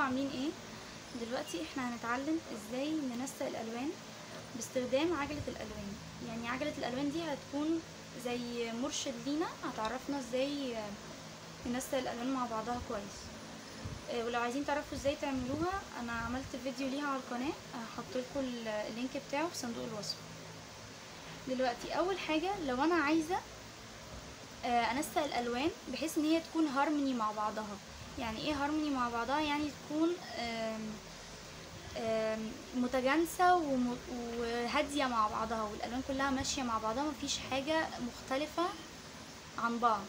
عاملين ايه دلوقتي احنا هنتعلم ازاي ننسق الالوان باستخدام عجلة الالوان يعني عجلة الالوان دي هتكون زي مرشد لينا هتعرفنا ازاي ننسق الالوان مع بعضها كويس آه، ولو عايزين تعرفوا ازاي تعملوها انا عملت فيديو ليها على القناة هحط لكم اللينك بتاعه في صندوق الوصف دلوقتي اول حاجة لو انا عايزة آه، انسق الالوان بحيث ان هي تكون هارموني مع بعضها يعني ايه هارموني مع بعضها يعني تكون آم، آم، متجانسة وم- وهادية مع بعضها والالوان كلها ماشية مع بعضها مفيش حاجة مختلفة عن بعض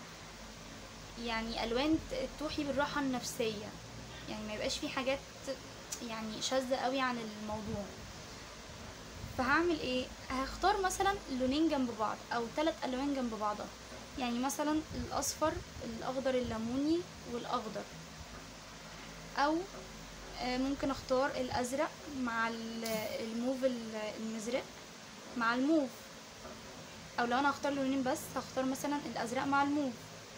يعني الوان ت- توحي بالراحة النفسية يعني ما يبقاش في حاجات يعني شاذة قوي عن الموضوع فهعمل ايه هختار مثلا لونين جنب بعض او ثلاث الوان جنب بعضها يعني مثلا الاصفر الاخضر الليموني والاخضر او آه، ممكن اختار الازرق مع ال- الموف ال- المزرق مع الموف او لو انا هختار لونين بس هختار مثلا الازرق مع الموف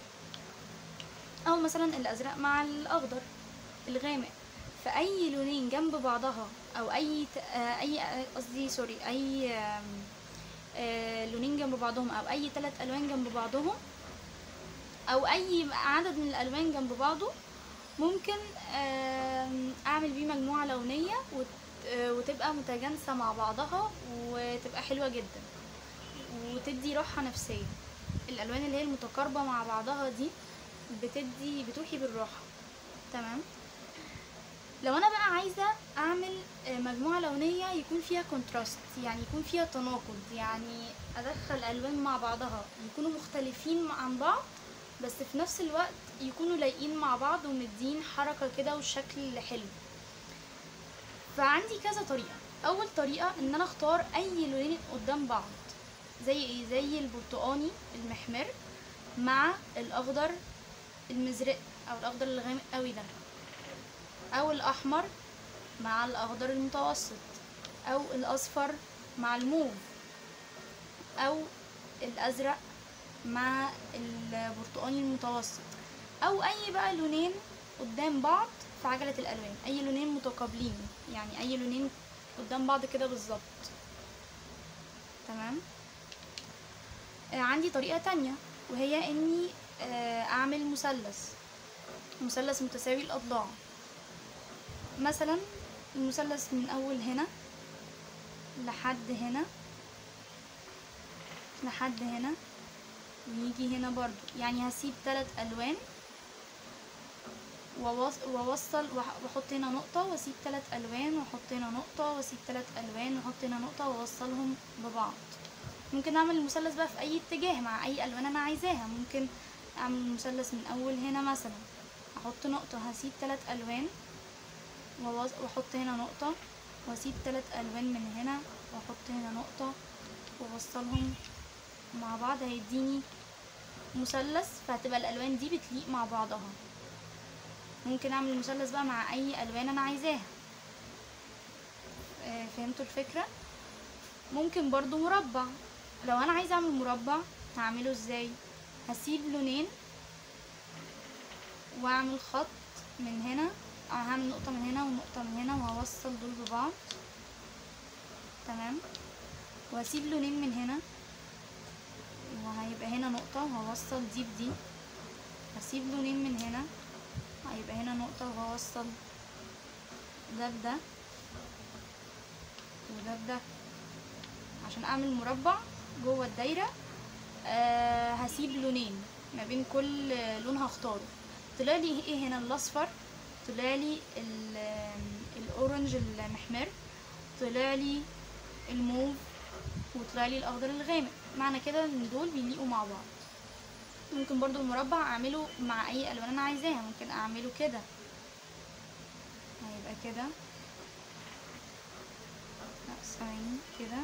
او مثلا الازرق مع الاخضر الغامق فاي لونين جنب بعضها او اي ت- آه، اي آه، قصدي سوري اي آم، آه، لونين جنب بعضهم او اي ثلاث الوان جنب بعضهم او اي عدد من الالوان جنب بعضه ممكن آم، اعمل بيه مجموعة لونية وت- آه، وتبقى متجانسة مع بعضها وتبقى حلوة جدا وتدي راحة نفسية الالوان اللي هي المتقاربة مع بعضها دي بتدي بتوحي بالراحة تمام لو انا بقى عايزة اعمل آه، مجموعة لونية يكون فيها كونتراست يعني يكون فيها تناقض يعني ادخل الوان مع بعضها يكونوا مختلفين عن بعض بس في نفس الوقت يكونوا لايقين مع بعض ومدين حركة كده وشكل حلو فعندي كذا طريقة اول طريقة ان انا اختار اي لونين قدام بعض زي ايه زي البرتقاني المحمر مع الاخضر المزرق او الاخضر الغامق قوي ده او الاحمر مع الاخضر المتوسط او الاصفر مع الموف او الازرق مع البرتقاني المتوسط او اي بقى لونين قدام بعض في عجلة الالوان اي لونين متقابلين يعني اي لونين قدام بعض كده بالظبط تمام آه، عندي طريقة تانية وهي اني آه، اعمل مثلث مثلث متساوي الاضلاع مثلا المثلث من اول هنا لحد هنا لحد هنا ويجي هنا برضو يعني هسيب ثلاث الوان وأوص- واوصل وأح- واحط هنا نقطة واسيب ثلاث الوان واحط هنا نقطة واسيب ثلاث الوان واحط هنا نقطة واوصلهم ببعض ممكن اعمل المثلث بقى في اي اتجاه مع اي الوان انا عايزاها ممكن اعمل المثلث من اول هنا مثلا احط نقطة هسيب ثلاث الوان وأوص- واحط هنا نقطة واسيب ثلاث الوان من هنا واحط هنا نقطة واوصلهم مع بعض هيديني مثلث فهتبقى الالوان دي بتليق مع بعضها ممكن اعمل مثلث بقى مع اي الوان انا عايزاها آه، فهمتوا الفكرة ممكن برضو مربع لو انا عايزه اعمل مربع هعمله ازاي هسيب لونين واعمل خط من هنا أو هعمل نقطة من هنا ونقطة من هنا وهوصل دول ببعض تمام وهسيب لونين من هنا وهيبقى هنا نقطة وهوصل دي بدي هسيب لونين من هنا هيبقى هنا نقطة وهوصل ده بده وده بده عشان اعمل مربع جوه الدايرة آه هسيب لونين ما بين كل لون هختاره طلع لي ايه هنا الاصفر طلع لي ال- الاورنج المحمر طلع لي الموف وطلع لي الاخضر الغامق معنى كده ان دول بيليقوا مع بعض ممكن برضو المربع اعمله مع اي الوان انا عايزاها ممكن اعمله كده هيبقى كده لا ثواني كده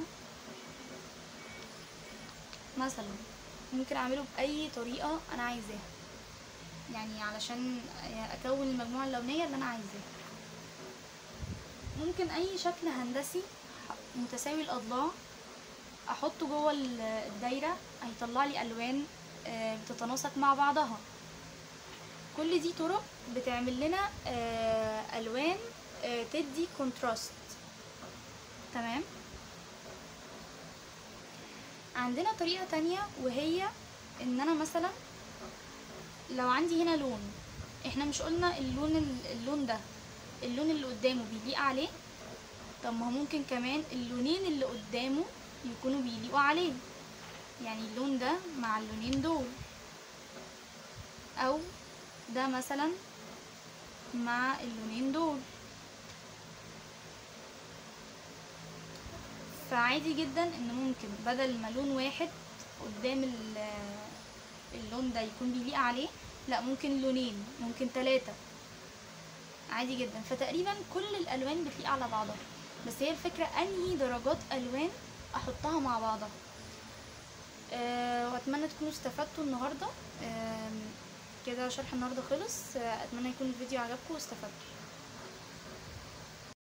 مثلا ممكن اعمله باي طريقه انا عايزاها يعني علشان اكون المجموعه اللونيه اللي انا عايزاها ممكن اي شكل هندسي متساوي الاضلاع احطه جوه ال- الدايره هيطلع لي الوان آه، بتتناسق مع بعضها كل دي طرق بتعمل لنا آه، الوان آه، تدي كونتراست تمام عندنا طريقة تانية وهي ان انا مثلا لو عندي هنا لون احنا مش قلنا اللون ال- اللون ده اللون اللي قدامه بيليق عليه طب ما هو ممكن كمان اللونين اللي قدامه يكونوا بيليقوا عليه يعني اللون ده مع اللونين دول او ده مثلا مع اللونين دول فعادي جدا ان ممكن بدل ما لون واحد قدام ال- اللون ده يكون بيليق عليه لا ممكن لونين ممكن ثلاثة عادي جدا فتقريبا كل الالوان بتليق على بعضها بس هي الفكرة انهي درجات الوان احطها مع بعضها أه واتمنى تكونوا استفدتوا النهارده آم، كده شرح النهارده خلص آه، اتمنى يكون الفيديو عجبكم واستفدتوا